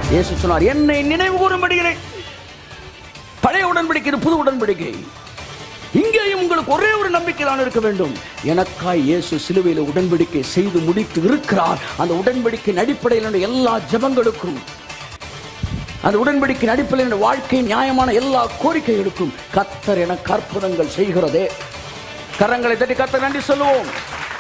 இயேசு சொன்னார் என்னை நினைவு கூறும்படுகிறேன் பழைய உடன்படிக்கை இது புது உடன்படிக்கை இங்கேயும் உங்களுக்கு ஒரே ஒரு நம்பிக்கை தான் இருக்க வேண்டும் எனக்காய் இயேசு சிலுவையில் உடன்படிக்கை செய்து முடித்து இருக்கிறார் அந்த உடன்படிக்கையின் அடிப்படையில் என்னுடைய எல்லா ஜெபங்களுக்கும் அந்த உடன்படிக்கையின் அடிப்படையில் என்னுடைய வாழ்க்கை நியாயமான எல்லா கோரிக்கைகளுக்கும் கத்தர் என கற்பதங்கள் செய்கிறதே கரங்களை தட்டி கத்தர் நன்றி சொல்லுவோம்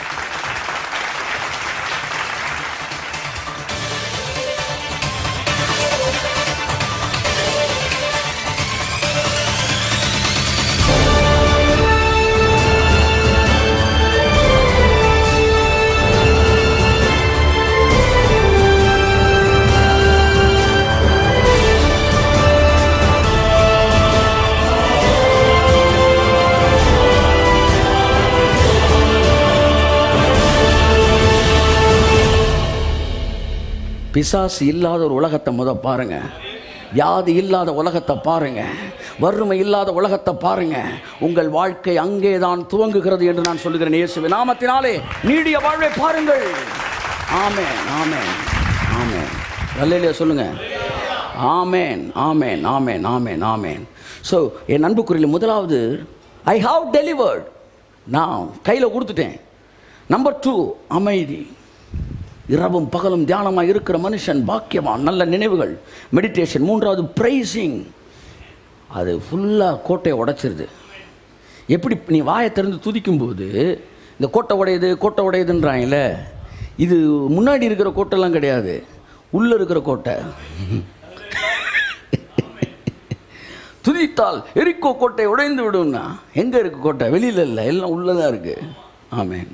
பிசாசு இல்லாத ஒரு உலகத்தை முத பாருங்க வியாதி இல்லாத உலகத்தை பாருங்க வறுமை இல்லாத உலகத்தை பாருங்க உங்கள் வாழ்க்கை அங்கே தான் துவங்குகிறது என்று நான் சொல்லுகிறேன் இயேசுவின் நாமத்தினாலே நீடிய வாழ்வை பாருங்கள் ஆமென் ஆமென் ஆமென் அல்லையா சொல்லுங்க ஆமென் ஆமென் ஆமென் ஆமென் ஆமென் ஸோ என் அன்புக்குறியில் முதலாவது ஐ ஹாவ் டெலிவர்ட் நான் கையில் கொடுத்துட்டேன் நம்பர் டூ அமைதி இரவும் பகலும் தியானமாக இருக்கிற மனுஷன் பாக்கியவான் நல்ல நினைவுகள் மெடிடேஷன் மூன்றாவது ப்ரைசிங் அது ஃபுல்லாக கோட்டையை உடைச்சிருது எப்படி நீ வாயை திறந்து துதிக்கும்போது இந்த கோட்டை உடையுது கோட்டை உடையுதுன்றாங்கல்ல இது முன்னாடி இருக்கிற கோட்டைலாம் கிடையாது உள்ளே இருக்கிற கோட்டை துதித்தால் எரிக்கோ கோட்டை உடைந்து விடும்னா எங்கே இருக்கு கோட்டை வெளியில் இல்லை எல்லாம் உள்ளே தான் இருக்குது ஆமென்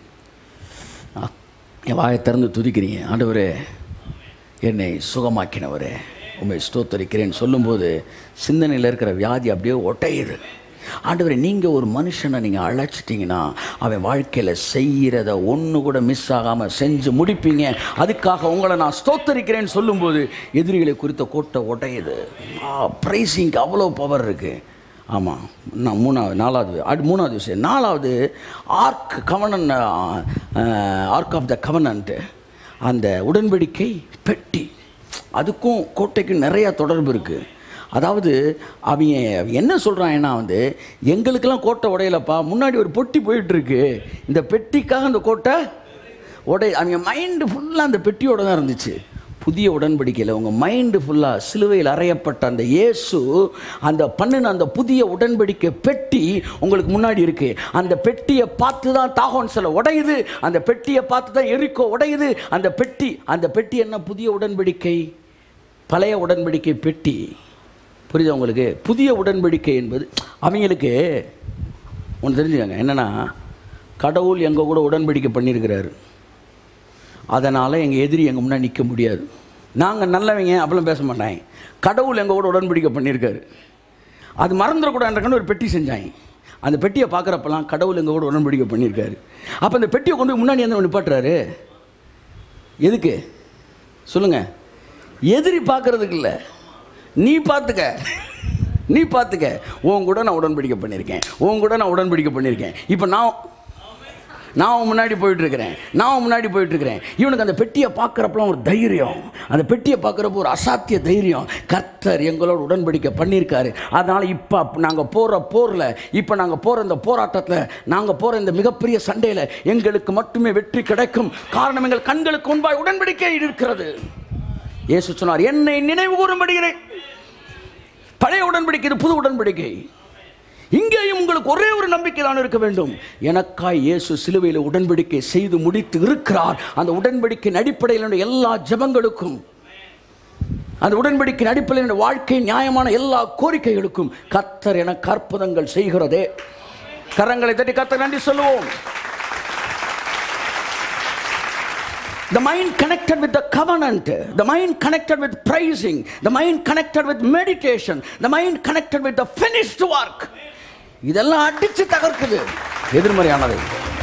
என் வாயை திறந்து துதிக்கிறீங்க ஆண்டவரே என்னை சுகமாக்கினவரே உண்மை ஸ்தோத்தரிக்கிறேன்னு சொல்லும்போது சிந்தனையில் இருக்கிற வியாதி அப்படியே ஒட்டையுது ஆண்டவரே நீங்கள் ஒரு மனுஷனை நீங்கள் அழைச்சிட்டிங்கன்னா அவன் வாழ்க்கையில் செய்கிறத ஒன்று கூட மிஸ் ஆகாமல் செஞ்சு முடிப்பீங்க அதுக்காக உங்களை நான் ஸ்தோத்தரிக்கிறேன்னு சொல்லும்போது எதிரிகளை குறித்த கோட்டை உடையுது ப்ரைஸிங்க்கு அவ்வளோ பவர் இருக்குது ஆமாம் நான் மூணாவது நாலாவது அடு மூணாவது விஷயம் நாலாவது ark covenant ark of the covenant அந்த உடன்படிக்கை பெட்டி அதுக்கும் கோட்டைக்கும் நிறையா தொடர்பு இருக்குது அதாவது அவங்க என்ன சொல்கிறாங்கன்னா வந்து எங்களுக்கெல்லாம் கோட்டை உடையலப்பா முன்னாடி ஒரு பொட்டி போயிட்டுருக்கு இந்த பெட்டிக்காக அந்த கோட்டை உடை அவங்க மைண்டு ஃபுல்லாக அந்த பெட்டியோட தான் இருந்துச்சு புதிய உடன்படிக்கையில் உங்கள் மைண்டு ஃபுல்லாக சிலுவையில் அறையப்பட்ட அந்த இயேசு அந்த பண்ணின அந்த புதிய உடன்படிக்கை பெட்டி உங்களுக்கு முன்னாடி இருக்குது அந்த பெட்டியை பார்த்து தான் தாகோன் சில உடையுது அந்த பெட்டியை பார்த்து தான் எரிக்கோ உடையுது அந்த பெட்டி அந்த பெட்டி என்ன புதிய உடன்படிக்கை பழைய உடன்படிக்கை பெட்டி புரியுதா உங்களுக்கு புதிய உடன்படிக்கை என்பது அவங்களுக்கு ஒன்று தெரிஞ்சுக்கங்க என்னென்னா கடவுள் எங்கள் கூட உடன்படிக்கை பண்ணியிருக்கிறாரு அதனால் எங்கள் எதிரி எங்கள் முன்னாடி நிற்க முடியாது நாங்கள் நல்லவங்க அப்படிலாம் பேச மாட்டாங்க கடவுள் எங்கள் கூட உடன்படிக்கை பண்ணியிருக்காரு அது மறந்துடக்கூடாதுன்றக்கான ஒரு பெட்டி செஞ்சாங்க அந்த பெட்டியை பார்க்குறப்பெல்லாம் கடவுள் எங்கள் கூட உடன்படிக்கை பண்ணியிருக்காரு அப்போ அந்த பெட்டியை கொண்டு போய் முன்னாடி வந்து நிப்பாட்டுறாரு எதுக்கு சொல்லுங்கள் எதிரி பார்க்கறதுக்கு இல்லை நீ பார்த்துக்க நீ பார்த்துக்க உன் கூட நான் உடன்படிக்கை பண்ணியிருக்கேன் உன் கூட நான் உடன்படிக்கை பண்ணியிருக்கேன் இப்போ நான் நான் அவன் முன்னாடி போயிட்டு இருக்கிறேன் நான் அவன் முன்னாடி போயிட்டு இருக்கிறேன் இவனுக்கு அந்த பெட்டியை பார்க்குறப்பலாம் ஒரு தைரியம் அந்த பெட்டியை பார்க்குறப்ப ஒரு அசாத்திய தைரியம் கர்த்தர் எங்களோட உடன்படிக்கை பண்ணியிருக்காரு அதனால் இப்போ நாங்கள் போகிற போரில் இப்போ நாங்கள் போகிற இந்த போராட்டத்தில் நாங்கள் போகிற இந்த மிகப்பெரிய சண்டையில் எங்களுக்கு மட்டுமே வெற்றி கிடைக்கும் காரணம் எங்கள் கண்களுக்கு முன்பாய் உடன்படிக்கை இருக்கிறது இயேசு சொன்னார் என்னை நினைவு கூறும்படுகிறேன் பழைய உடன்படிக்கை இது புது உடன்படிக்கை இங்கேயும் உங்களுக்கு ஒரே ஒரு நம்பிக்கை தான் இருக்க வேண்டும் எனக்காய் இயேசு சிலுவையில் உடன்படிக்கை செய்து முடித்து இருக்கிறார் அந்த உடன்படிக்கையின் அடிப்படையில் என்னுடைய எல்லா ஜெபங்களுக்கும் அந்த உடன்படிக்கையின் அடிப்படையில் என்னுடைய வாழ்க்கை நியாயமான எல்லா கோரிக்கைகளுக்கும் கத்தர் என கற்பதங்கள் செய்கிறதே கரங்களை தட்டி கத்தர் நன்றி சொல்லுவோம் The mind connected with the covenant, the mind connected with praising, the mind connected with meditation, the mind connected with the finished work. இதெல்லாம் அடிச்சு தகர்க்குது எதிர்மறையானது